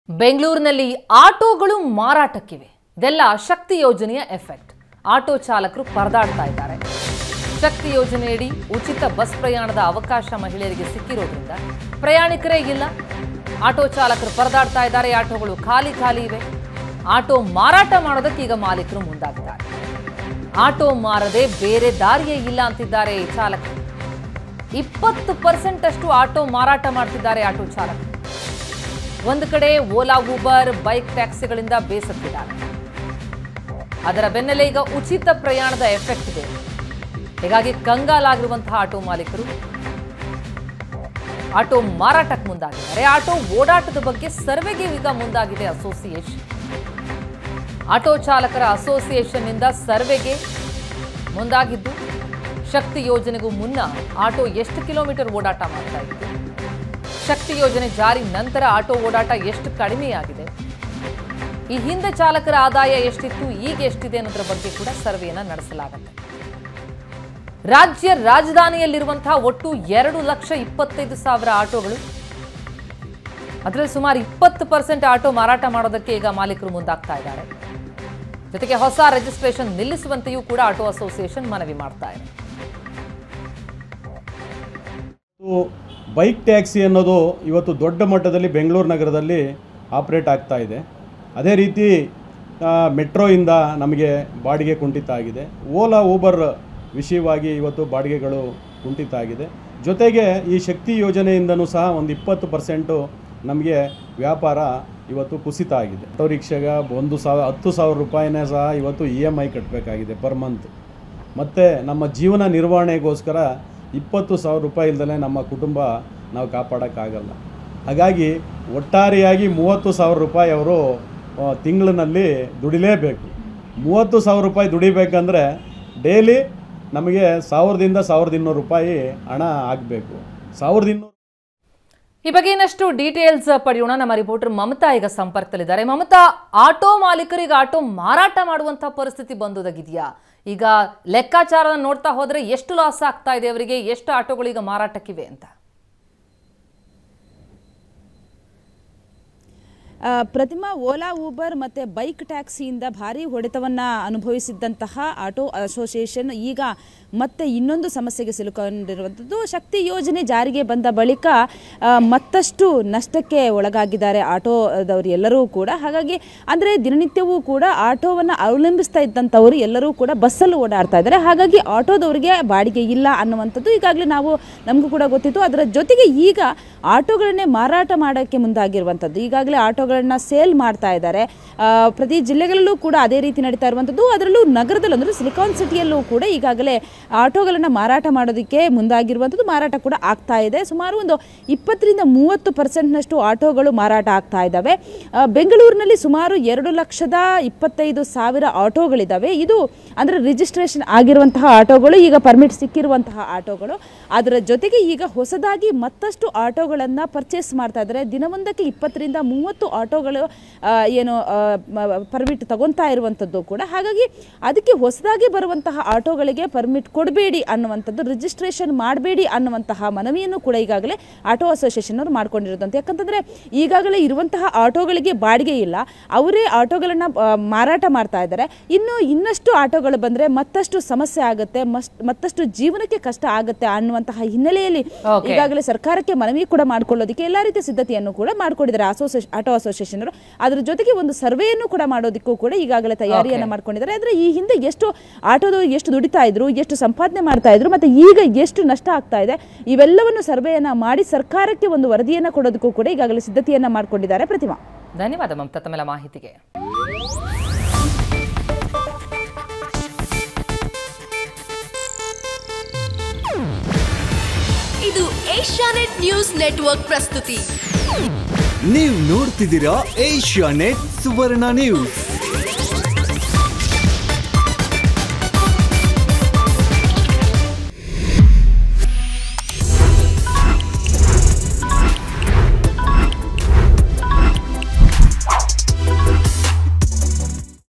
ಬೆಂಗಳೂರಿನಲ್ಲಿ ಆಟೋಗಳು ಮಾರಾಟಕ್ಕಿವೆ ಇದೆಲ್ಲ ಶಕ್ತಿ ಯೋಜನೆಯ ಎಫೆಕ್ಟ್ ಆಟೋ ಚಾಲಕರು ಪರದಾಡ್ತಾ ಇದ್ದಾರೆ ಶಕ್ತಿ ಯೋಜನೆಯಡಿ ಉಚಿತ ಬಸ್ ಪ್ರಯಾಣದ ಅವಕಾಶ ಮಹಿಳೆಯರಿಗೆ ಸಿಕ್ಕಿರೋದ್ರಿಂದ ಪ್ರಯಾಣಿಕರೇ ಇಲ್ಲ ಆಟೋ ಚಾಲಕರು ಪರದಾಡ್ತಾ ಇದ್ದಾರೆ ಆಟೋಗಳು ಖಾಲಿ ಖಾಲಿ ಇವೆ ಆಟೋ ಮಾರಾಟ ಮಾಡೋದಕ್ಕೆ ಈಗ ಮಾಲೀಕರು ಮುಂದಾಗಿದ್ದಾರೆ ಆಟೋ ಮಾರದೆ ಬೇರೆ ದಾರಿಯೇ ಇಲ್ಲ ಅಂತಿದ್ದಾರೆ ಈ ಚಾಲಕರು ಇಪ್ಪತ್ತು ಪರ್ಸೆಂಟ್ ಅಷ್ಟು ಆಟೋ ಮಾರಾಟ ಮಾಡ್ತಿದ್ದಾರೆ ಆಟೋ ಚಾಲಕರು ಒಂದು ಕಡೆ ಓಲಾ ಊಬರ್ ಬೈಕ್ ಟ್ಯಾಕ್ಸಿಗಳಿಂದ ಬೇಸತ್ತಿದ್ದಾರೆ ಅದರ ಬೆನ್ನಲ್ಲೇ ಈಗ ಉಚಿತ ಪ್ರಯಾಣದ ಎಫೆಕ್ಟ್ ಇದೆ ಹೀಗಾಗಿ ಕಂಗಾಲಾಗಿರುವಂತಹ ಆಟೋ ಮಾಲೀಕರು ಆಟೋ ಮಾರಾಟಕ್ಕೆ ಮುಂದಾಗಿದ್ದಾರೆ ಆಟೋ ಓಡಾಟದ ಬಗ್ಗೆ ಸರ್ವೆಗೆ ಈಗ ಮುಂದಾಗಿದೆ ಅಸೋಸಿಯೇಷನ್ ಆಟೋ ಚಾಲಕರ ಅಸೋಸಿಯೇಷನ್ನಿಂದ ಸರ್ವೆಗೆ ಮುಂದಾಗಿದ್ದು ಶಕ್ತಿ ಯೋಜನೆಗೂ ಮುನ್ನ ಆಟೋ ಎಷ್ಟು ಕಿಲೋಮೀಟರ್ ಓಡಾಟ ಮಾಡ್ತಾ ಇತ್ತು ಶಕ್ತಿ ಯೋಜನೆ ಜಾರಿ ನಂತರ ಆಟೋ ಓಡಾಟ ಎಷ್ಟು ಕಡಿಮೆಯಾಗಿದೆ ಈ ಹಿಂದೆ ಚಾಲಕರ ಆದಾಯ ಎಷ್ಟಿತ್ತು ಈಗ ಎಷ್ಟಿದೆ ಅನ್ನೋದ್ರ ಬಗ್ಗೆ ಕೂಡ ಸರ್ವೆಯನ್ನ ನಡೆಸಲಾಗುತ್ತೆ ರಾಜ್ಯ ರಾಜಧಾನಿಯಲ್ಲಿರುವಂತಹ ಒಟ್ಟು ಎರಡು ಲಕ್ಷ ಇಪ್ಪತ್ತೈದು ಸಾವಿರ ಆಟೋಗಳು ಅದರಲ್ಲಿ ಸುಮಾರು ಇಪ್ಪತ್ತು ಪರ್ಸೆಂಟ್ ಆಟೋ ಮಾರಾಟ ಮಾಡೋದಕ್ಕೆ ಈಗ ಮಾಲೀಕರು ಮುಂದಾಗ್ತಾ ಇದ್ದಾರೆ ಜೊತೆಗೆ ಹೊಸ ರಿಜಿಸ್ಟ್ರೇಷನ್ ನಿಲ್ಲಿಸುವಂತೆಯೂ ಕೂಡ ಆಟೋ ಅಸೋಸಿಯೇಷನ್ ಮನವಿ ಮಾಡ್ತಾ ಇದೆ ಇವತ್ತು ಬೈಕ್ ಟ್ಯಾಕ್ಸಿ ಅನ್ನೋದು ಇವತ್ತು ದೊಡ್ಡ ಮಟ್ಟದಲ್ಲಿ ಬೆಂಗಳೂರು ನಗರದಲ್ಲಿ ಆಪ್ರೇಟ್ ಆಗ್ತಾ ಇದೆ ಅದೇ ರೀತಿ ಆ, ಮೆಟ್ರೋಯಿಂದ ನಮಗೆ ಬಾಡಿಗೆ ಕುಂಠಿತ ಆಗಿದೆ ಓಲಾ ಊಬರ್ ವಿಷಯವಾಗಿ ಇವತ್ತು ಬಾಡಿಗೆಗಳು ಕುಂಠಿತ ಆಗಿದೆ ಜೊತೆಗೆ ಈ ಶಕ್ತಿ ಯೋಜನೆಯಿಂದನೂ ಸಹ ಒಂದು ಇಪ್ಪತ್ತು ಪರ್ಸೆಂಟು ನಮಗೆ ವ್ಯಾಪಾರ ಇವತ್ತು ಕುಸಿತ ಆಗಿದೆ ಆಟೋ ರಿಕ್ಷಾಗೆ ಒಂದು ಸಾವಿರ ಹತ್ತು ಸಾವಿರ ರೂಪಾಯಿನೇ ಸಹ ಇವತ್ತು ಇ ಎಮ್ ಐ ಕಟ್ಟಬೇಕಾಗಿದೆ ಪರ್ ಮಂತ್ ಮತ್ತು ನಮ್ಮ ಜೀವನ ನಿರ್ವಹಣೆಗೋಸ್ಕರ ಇಪ್ಪತ್ತು ಸಾವಿರ ರೂಪಾಯಿ ಇಲ್ದಲೇ ನಮ್ಮ ಕುಟುಂಬ ನಾವು ಕಾಪಾಡೋಕ್ಕಾಗಲ್ಲ ಹಾಗಾಗಿ ಒಟ್ಟಾರೆಯಾಗಿ ಮೂವತ್ತು ಸಾವಿರ ರೂಪಾಯಿ ಅವರು ತಿಂಗಳಿನಲ್ಲಿ ದುಡಿಲೇಬೇಕು ಮೂವತ್ತು ಸಾವಿರ ರೂಪಾಯಿ ದುಡಿಬೇಕಂದ್ರೆ ಡೈಲಿ ನಮಗೆ ಸಾವಿರದಿಂದ ಸಾವಿರದ ಇನ್ನೂರು ರೂಪಾಯಿ ಹಣ ಆಗಬೇಕು ಸಾವಿರದ ಇನ್ನೂರು ಈ ಬಗ್ಗೆ ಇನ್ನಷ್ಟು ಡೀಟೇಲ್ಸ್ ಪಡೆಯೋಣ ನಮ್ಮ ರಿಪೋರ್ಟರ್ ಮಮತಾ ಈಗ ಸಂಪರ್ಕದಲ್ಲಿದ್ದಾರೆ ಮಮತಾ ಆಟೋ ಮಾಲೀಕರಿಗೆ ಆಟೋ ಮಾರಾಟ ಮಾಡುವಂತಹ ಪರಿಸ್ಥಿತಿ ಬಂದೊದಗಿದೆಯಾ ಈಗ ಲೆಕ್ಕಾಚಾರ ನೋಡ್ತಾ ಹೋದ್ರೆ ಎಷ್ಟು ಲಾಸ್ ಆಗ್ತಾ ಇದೆ ಅವರಿಗೆ ಎಷ್ಟು ಆಟೋಗಳು ಈಗ ಮಾರಾಟಕ್ಕಿವೆ ಅಂತ ಆ, ಪ್ರತಿಮಾ ಓಲಾ ಊಬರ್ ಮತ್ತು ಬೈಕ್ ಟ್ಯಾಕ್ಸಿಯಿಂದ ಭಾರಿ ಹೊಡೆತವನ್ನು ಅನುಭವಿಸಿದ್ದಂತಹ ಆಟೋ ಅಸೋಸಿಯೇಷನ್ ಈಗ ಮತ್ತೆ ಇನ್ನೊಂದು ಸಮಸ್ಯೆಗೆ ಸಿಲುಕೊಂಡಿರುವಂಥದ್ದು ಶಕ್ತಿ ಯೋಜನೆ ಜಾರಿಗೆ ಬಂದ ಬಳಿಕ ಆ, ಮತ್ತಷ್ಟು ನಷ್ಟಕ್ಕೆ ಒಳಗಾಗಿದ್ದಾರೆ ಆಟೋದವರು ಎಲ್ಲರೂ ಕೂಡ ಹಾಗಾಗಿ ಅಂದರೆ ದಿನನಿತ್ಯವೂ ಕೂಡ ಆಟೋವನ್ನು ಅವಲಂಬಿಸ್ತಾ ಇದ್ದಂಥವರು ಎಲ್ಲರೂ ಕೂಡ ಬಸ್ಸಲ್ಲಿ ಓಡಾಡ್ತಾ ಇದ್ದಾರೆ ಹಾಗಾಗಿ ಆಟೋದವರಿಗೆ ಬಾಡಿಗೆ ಇಲ್ಲ ಅನ್ನುವಂಥದ್ದು ಈಗಾಗಲೇ ನಾವು ನಮಗೂ ಕೂಡ ಗೊತ್ತಿತ್ತು ಅದರ ಜೊತೆಗೆ ಈಗ ಆಟೋಗಳನ್ನೇ ಮಾರಾಟ ಮಾಡೋಕ್ಕೆ ಮುಂದಾಗಿರುವಂಥದ್ದು ಈಗಾಗಲೇ ಆಟೋಗಳನ್ನ ಸೇಲ್ ಮಾಡ್ತಾ ಇದ್ದಾರೆ ಆ, ಪ್ರತಿ ಜಿಲ್ಲೆಗಳಲ್ಲೂ ಕೂಡ ಅದೇ ರೀತಿ ನಡೀತಾ ಇರುವಂಥದ್ದು ಅದರಲ್ಲೂ ನಗರದಲ್ಲೂ ಅಂದರೆ ಸಿಲಿಕಾನ್ ಸಿಟಿಯಲ್ಲೂ ಕೂಡ ಈಗಾಗಲೇ ಆಟೋಗಳನ್ನು ಮಾರಾಟ ಮಾಡೋದಕ್ಕೆ ಮುಂದಾಗಿರುವಂಥದ್ದು ಮಾರಾಟ ಕೂಡ ಆಗ್ತಾ ಇದೆ ಸುಮಾರು ಒಂದು ಇಪ್ಪತ್ತರಿಂದ ಮೂವತ್ತು ಪರ್ಸೆಂಟ್ನಷ್ಟು ಆಟೋಗಳು ಮಾರಾಟ ಆಗ್ತಾ ಇದ್ದಾವೆ ಆ, ಬೆಂಗಳೂರಿನಲ್ಲಿ ಸುಮಾರು ಎರಡು ಲಕ್ಷದ ಇಪ್ಪತ್ತೈದು ಸಾವಿರ ಆಟೋಗಳಿದ್ದಾವೆ ಇದು ಅಂದರೆ ರಿಜಿಸ್ಟ್ರೇಷನ್ ಆಗಿರುವಂತಹ ಆಟೋಗಳು ಈಗ ಪರ್ಮಿಟ್ ಸಿಕ್ಕಿರುವಂತಹ ಆಟೋಗಳು ಅದರ ಜೊತೆಗೆ ಈಗ ಹೊಸದಾಗಿ ಮತ್ತಷ್ಟು ಆಟೋಗಳನ್ನು ಪರ್ಚೇಸ್ ಮಾಡ್ತಾ ಇದ್ದಾರೆ ದಿನವೊಂದಕ್ಕೆ ಇಪ್ಪತ್ತರಿಂದ ಮೂವತ್ತು ಆಟೋಗಳು ಆ, ಏನು ಪರ್ಮಿಟ್ ತಗೊತಾ ಇರುವಂಥದ್ದು ಕೂಡ ಹಾಗಾಗಿ ಅದಕ್ಕೆ ಹೊಸದಾಗಿ ಬರುವಂತಹ ಆಟೋಗಳಿಗೆ ಪರ್ಮಿಟ್ ಕೊಡಬೇಡಿ ಅನ್ನುವಂಥದ್ದು ರಿಜಿಸ್ಟ್ರೇಷನ್ ಮಾಡಬೇಡಿ ಅನ್ನುವಂತಹ ಮನವಿಯನ್ನು ಕೂಡ ಈಗಾಗಲೇ ಆಟೋ ಅಸೋಸಿಯೇಷನ್ ಅವರು ಮಾಡ್ಕೊಂಡಿರೋದಂತೆ ಯಾಕಂತಂದರೆ ಈಗಾಗಲೇ ಇರುವಂತಹ ಆಟೋಗಳಿಗೆ ಬಾಡಿಗೆ ಇಲ್ಲ ಅವರೇ ಆಟೋಗಳನ್ನು ಮಾರಾಟ ಮಾಡ್ತಾ ಇದ್ದಾರೆ ಇನ್ನು ಇನ್ನಷ್ಟು ಆಟೋಗಳು ಬಂದರೆ ಮತ್ತಷ್ಟು ಸಮಸ್ಯೆ ಆಗುತ್ತೆ ಮಸ್ಟ್ ಮತ್ತಷ್ಟು ಜೀವನಕ್ಕೆ ಕಷ್ಟ ಆಗುತ್ತೆ ಅನ್ನುವಂತಹ ಹಿನ್ನೆಲೆಯಲ್ಲಿ Okay. ಈಗಾಗಲೇ ಸರ್ಕಾರಕ್ಕೆ ಮನವಿ ಕೂಡ ಮಾಡ್ಕೊಳ್ಳೋದಕ್ಕೆ ಎಲ್ಲ ರೀತಿಯ ಸಿದ್ಧತೆಯನ್ನು ಕೂಡ ಮಾಡ್ಕೊಂಡಿದ್ದಾರೆ ಅಸೋಸಿಯೇಷನ್ ಆಟೋ ಅಸೋಸಿಯೇಷನ್ ಅವರು ಅದ್ರ ಜೊತೆಗೆ ಒಂದು ಸರ್ವೆಯನ್ನು ಕೂಡ ಮಾಡೋದಕ್ಕೂ ಕೂಡ ಈಗಾಗಲೇ ತಯಾರಿಯನ್ನ Okay. ಮಾಡ್ಕೊಂಡಿದ್ದಾರೆ ಅಂದ್ರೆ ಈ ಹಿಂದೆ ಎಷ್ಟು ಆಟೋದವರು ಎಷ್ಟು ದುಡಿತಾ ಇದ್ರು ಎಷ್ಟು ಸಂಪಾದನೆ ಮಾಡ್ತಾ ಇದ್ರು ಮತ್ತೆ ಈಗ ಎಷ್ಟು ನಷ್ಟ ಆಗ್ತಾ ಇದೆ ಇವೆಲ್ಲವನ್ನು ಸರ್ವೆಯನ್ನ ಮಾಡಿ ಸರ್ಕಾರಕ್ಕೆ ಒಂದು ವರದಿಯನ್ನ ಕೊಡೋದಕ್ಕೂ ಕೂಡ ಈಗಾಗಲೇ ಸಿದ್ಧತೆಯನ್ನ ಮಾಡ್ಕೊಂಡಿದ್ದಾರೆ ಪ್ರತಿಮಾ ಧನ್ಯವಾದ ಮಮತಾ ತಮ್ಮೆಲ್ಲ ಮಾಹಿತಿಗೆ ಇದು ಏಷ್ಯಾನೆಟ್ ನ್ಯೂಸ್ ನೆಟ್ವರ್ಕ್ ಪ್ರಸ್ತುತಿ ನೀವು ನೋಡ್ತಿದ್ದೀರಾ ಏಷ್ಯಾ ನೆಟ್ ಸುವರ್ಣ ನ್ಯೂಸ್